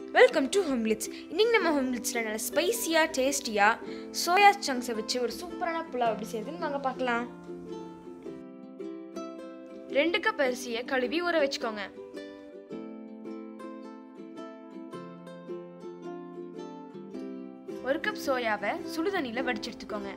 welcome to ஹோம்லிட்ஸ் இன்னைக்கு நம்ம ஹோம்லிட்ஸில் நல்ல ஸ்பைசியாக டேஸ்டியாக சோயா சங்க்ஸை வச்சு ஒரு சூப்பரான புலாவ் எப்படி செய்யுதுன்னு வாங்க பார்க்கலாம் ரெண்டு கப் அரிசியை கழுவி ஊற வச்சுக்கோங்க ஒரு கப் சோயாவை சுடுதண்ணியில் வடிச்சு எடுத்துக்கோங்க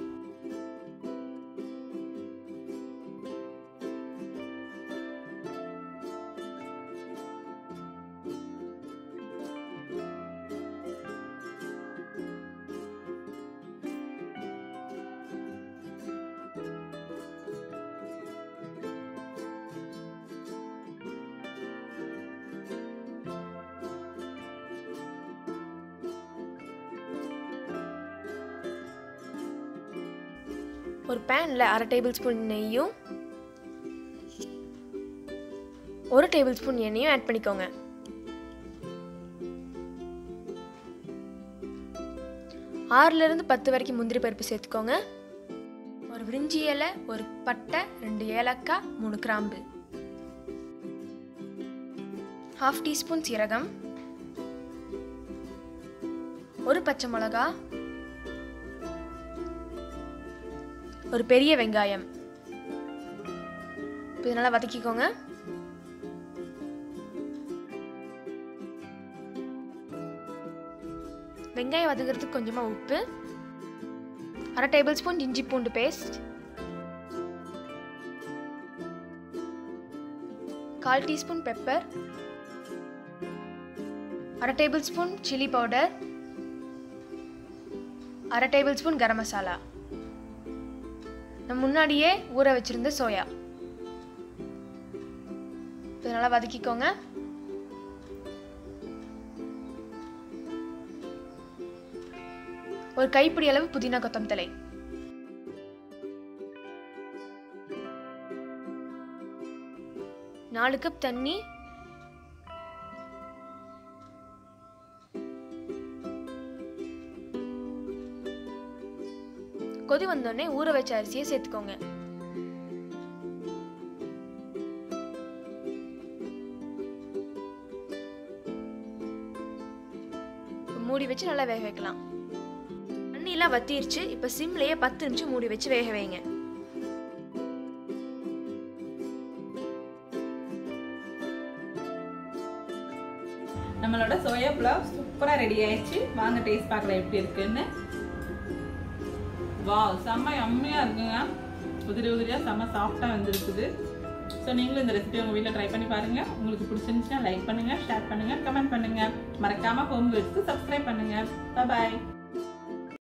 ஒரு பேனில் அரை டேபிள் ஸ்பூன் நெய்யும் ஒரு டேபிள் ஸ்பூன் எண்ணெயும் ஆட் பண்ணிக்கோங்க ஆறுலேருந்து பத்து வரைக்கும் முந்திரி பருப்பு சேர்த்துக்கோங்க ஒரு விரிஞ்சி இலை ஒரு பட்டை ரெண்டு ஏலக்காய் மூணு கிராம்பு ஹாஃப் டீஸ்பூன் சீரகம் ஒரு பச்சை மிளகா ஒரு பெரிய வெங்காயம் இது நல்லா வதக்கிக்கோங்க வெங்காயம் வதக்கிறதுக்கு கொஞ்சமாக உப்பு அரை டேபிள் ஸ்பூன் இஞ்சி பூண்டு பேஸ்ட் கால் டீஸ்பூன் பெப்பர் அரை டேபிள் ஸ்பூன் சில்லி பவுடர் அரை டேபிள் ஸ்பூன் கரம் மசாலா நம்ம முன்னாடியே ஊற வச்சிருந்த சோயா இது நல்லா வதக்கிக்கோங்க ஒரு கைப்பிடி அளவு புதினா கொத்தம் தலை நாலு கப் தண்ணி கொதி வந்தோடனே ஊற வச்ச அரிசியை சேர்த்துக்கோங்க மூடி வச்சு நல்லா வேக வைக்கலாம் தண்ணியெல்லாம் வத்திருச்சு இப்போ சிம்லேயே பத்து நிமிஷம் மூடி வச்சு வேக வைங்க நம்மளோட சோயா புலாவ் சூப்பராக ரெடி ஆயிடுச்சு வாங்க டேஸ்ட் பார்க்கலாம் எப்படி இருக்குன்னு வா செம்ம அம்மையாக இருக்குங்க உதிரி உதிரியாக செம்ம சாஃப்டாக வந்துருக்குது ஸோ நீங்களும் இந்த ரெசிபி உங்கள் வீட்டில் ட்ரை பண்ணி பாருங்கள் உங்களுக்கு பிடிச்சிருந்துச்சுன்னா லைக் பண்ணுங்கள் ஷேர் பண்ணுங்கள் கமெண்ட் பண்ணுங்கள் மறக்காமல் ஹோம் வீட்ஸ்க்கு சப்ஸ்கிரைப் பண்ணுங்கள் பாய்